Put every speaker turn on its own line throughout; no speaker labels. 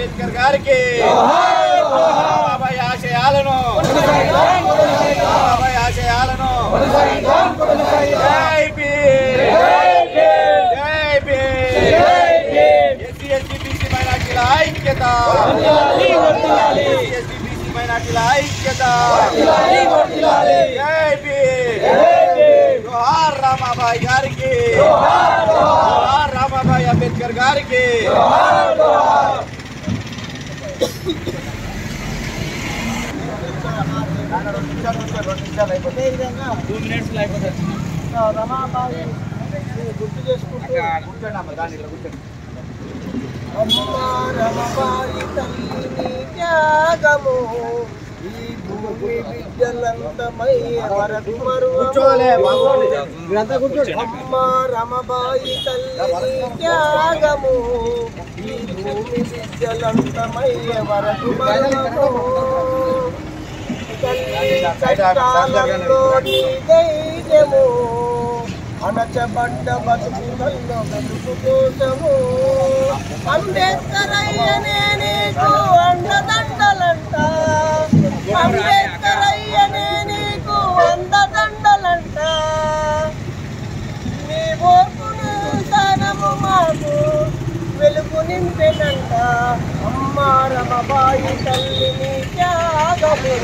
అంబేద్కర్ గారికి బాబాయ్ ఆశయాలను బాబాయ్ ఆశయాలను జై భీమ్ జై భీమ్ ఎస్సీ ఎస్టీ బీసీ మైనార్టీల ఐక్యత ఎస్సీ ఎస్టీ బీసీ మైనార్టీల ఐక్యత జై భీమ్ జోహార్ రామాబాయి గారికి జోహార్ రామాబాయి అంబేద్కర్ గారికి
అదేవిధంగా ఆ, రమాబాయి గుర్తు చేసుకుంటూ అమ్మ రమబాయి తల్లి నీ త్యాగము ఈ భూమి బిడ్డలంతమయ్యే వరకు మరువము. అమ్మ రమబాయి తల్లి నీ త్యాగము ఈ భూమి బిడ్డలంతమయ్యే వరకు మరువము. తల్లి కష్టాలలో నీ ధైర్యము అణచబడ్డ బతుకులలో బతుకు కోసము అంబేద్కర్ అయ్యనే నీకు అండదండలంట అంబేద్కర్ అయ్యనే నీకు అండదండలంట నీ ఓర్పును సనము మాకు వెలుగు నింపెనంట అమ్మ రమబాయి తల్లి నీ త్యాగము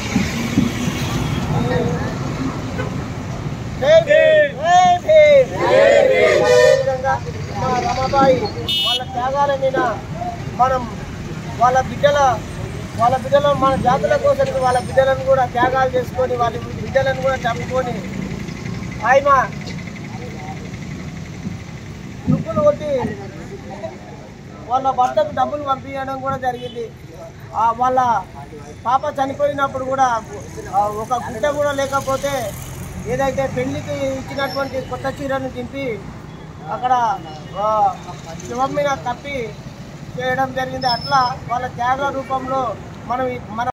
జై భీమ్, జై భీమ్. అదేవిధంగా మా రమాబాయి వాళ్ళ త్యాగాల మీద మనం వాళ్ళ బిడ్డల వాళ్ళ బిడ్డలను మన జాతుల కోసం వాళ్ళ బిడ్డలను కూడా త్యాగాలు చేసుకొని వాళ్ళ బిడ్డలను కూడా చంపుకొని ఆయన దుప్పులు కొట్టి వాళ్ళ భర్తకు డబ్బులు పంపించడం కూడా జరిగింది ఆ వాళ్ళ పాప చనిపోయినప్పుడు కూడా ఆ ఒక గుడ్డ కూడా లేకపోతే ఏదైతే పెళ్లికి ఇచ్చినటువంటి కొత్త చీరను దింపి అక్కడ ఆ, శివం మీద కప్పి చేయడం జరిగింది అట్లా వాళ్ళ త్యాగ రూపంలో మనం ఈ- మన